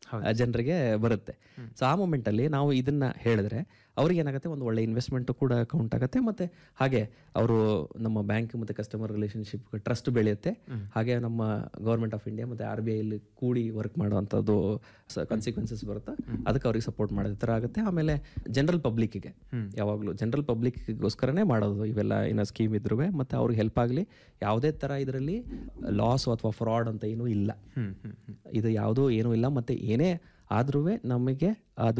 ಜನರಿಗೆ ಬರುತ್ತೆ ಸೊ ಆ ಮೂಮೆಂಟಲ್ಲಿ ನಾವು ಇದನ್ನ ಹೇಳಿದ್ರೆ ಅವ್ರಿಗೆ ಏನಾಗುತ್ತೆ ಒಂದು ಒಳ್ಳೆ ಇನ್ವೆಸ್ಟ್ಮೆಂಟ್ ಕೂಡ ಕೌಂಟ್ ಆಗುತ್ತೆ ಮತ್ತೆ ಹಾಗೆ ಅವರು ನಮ್ಮ ಬ್ಯಾಂಕ್ ಮತ್ತೆ ಕಸ್ಟಮರ್ ರಿಲೇಶನ್ಶಿಪ್ ಟ್ರಸ್ಟ್ ಬೆಳೆಯುತ್ತೆ ಹಾಗೆ ನಮ್ಮ ಗೌರ್ಮೆಂಟ್ ಆಫ್ ಇಂಡಿಯಾ ಮತ್ತೆ ಆರ್ ಬಿ ಐಲಿ ಕೂಡಿ ವರ್ಕ್ ಮಾಡುವಂಥದ್ದು ಕಾನ್ಸಿಕ್ವೆನ್ಸಸ್ ಬರುತ್ತೆ ಅದಕ್ಕೆ ಅವ್ರಿಗೆ ಸಪೋರ್ಟ್ ಮಾಡೋದ್ ಥರ ಆಗುತ್ತೆ ಆಮೇಲೆ ಜನರಲ್ ಪಬ್ಲಿಕ್ಕಿಗೆ ಯಾವಾಗಲೂ ಜನರಲ್ ಪಬ್ಲಿಕ್ಗೋಸ್ಕರನೇ ಮಾಡೋದು ಇವೆಲ್ಲ ಏನೋ ಸ್ಕೀಮ್ ಇದ್ರೂ ಮತ್ತೆ ಅವ್ರಿಗೆ ಹೆಲ್ಪ್ ಆಗಲಿ ಯಾವುದೇ ಥರ ಇದರಲ್ಲಿ ಲಾಸ್ ಅಥವಾ ಫ್ರಾಡ್ ಅಂತ ಏನೂ ಇಲ್ಲ ಇದು ಯಾವುದೂ ಏನೂ ಇಲ್ಲ ಮತ್ತೆ ಏನೇ ಆದ್ರೂ ನಮಗೆ ಅದು